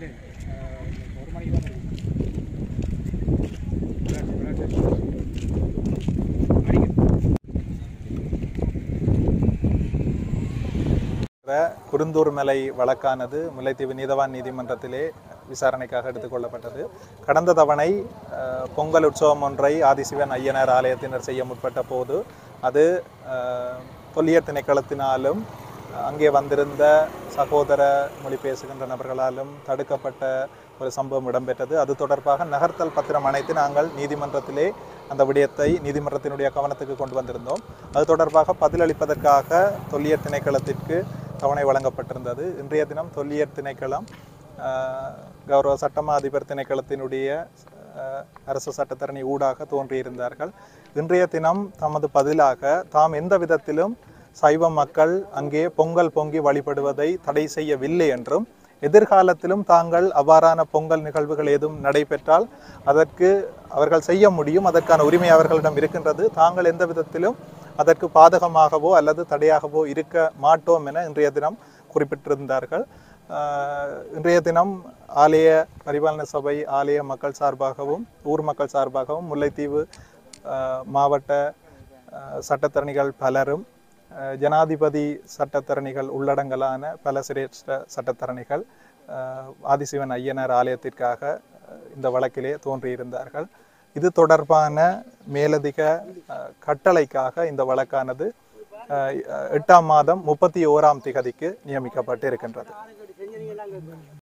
ஒரு மணிக்கு தான் விளையாட்டு விளையாட்டு அடிக்க குருந்தூர் மலை வழக்கானது முல்லைத்தீவு நீதவான் நீதிமன்றத்திலே விசாரணைக்காக எடுத்துக்கொள்ளப்பட்டது கடந்த தவணை அஹ், பொங்கல் உற்சவம் ஒன்றை ஆதிசிவன் ஐயனார் ஆலயத்தினர் செய்ய முற்பட்ட போது அது அஹ், தொல்லியல் திணைக்களத்தினாலும் அங்கே வந்திருந்த சகோதர மொழி பேசுகின்ற நபர்களாலும் தடுக்கப்பட்ட ஒரு சம்பவம் இடம்பெற்றது அது தொடர்பாக நகர்த்தல் பத்திரம் அனைத்து நாங்கள் நீதிமன்றத்திலே அந்த விடயத்தை நீதிமன்றத்தினுடைய கவனத்துக்கு கொண்டு வந்திருந்தோம் அது தொடர்பாக பதிலளிப்பதற்காக தொல்லியல் திணைக்களத்திற்கு தவணை வழங்கப்பட்டிருந்தது இன்றைய தினம் தொல்லியல் திணைக்களம் ஆஹ், கௌரவ சட்டமா அதிபர் திணைக்களத்தினுடைய ஆஹ், அரசு சட்டத்தரணி ஊடாக தோன்றியிருந்தார்கள் இன்றைய தினம் தமது பதிலாக தாம் எந்த விதத்திலும் சைவ மக்கள் அங்கே பொங்கல் பொங்கி வழிபடுவதை தடை செய்யவில்லை என்றும் எதிர்காலத்திலும் தாங்கள் அவ்வாறான பொங்கல் நிகழ்வுகள் ஏதும் நடைபெற்றால் அதற்கு அவர்கள் செய்ய முடியும் அதற்கான உரிமை அவர்களிடம் இருக்கின்றது தாங்கள் எந்த விதத்திலும் அதற்கு பாதகமாகவோ அல்லது தடையாகவோ இருக்க மாட்டோம் என இன்றைய தினம் குறிப்பிட்டிருந்தார்கள் ஆஹ் இன்றைய தினம் ஆலய பரிபாலன சபை ஆலய மக்கள் சார்பாகவும் ஊர் மக்கள் சார்பாகவும் முல்லைத்தீவு ஆஹ் மாவட்ட ஆஹ் சட்டத்தரணிகள் பலரும் ஆஹ் ஜனாதிபதி சட்டத்தரணிகள் உள்ளடங்கலான பல சிரேஷ்ட சட்டத்தரணிகள் ஆஹ் ஆதிசிவன் ஐயனார் ஆலயத்திற்காக ஆஹ் இந்த வழக்கிலே தோன்றியிருந்தார்கள் இது தொடர்பான மேலதிக ஆஹ் கட்டளைக்காக இந்த வழக்கானது ஆஹ் எட்டாம் மாதம் முப்பத்தி ஓராம் திகதிக்கு நியமிக்கப்பட்டு இருக்கின்றது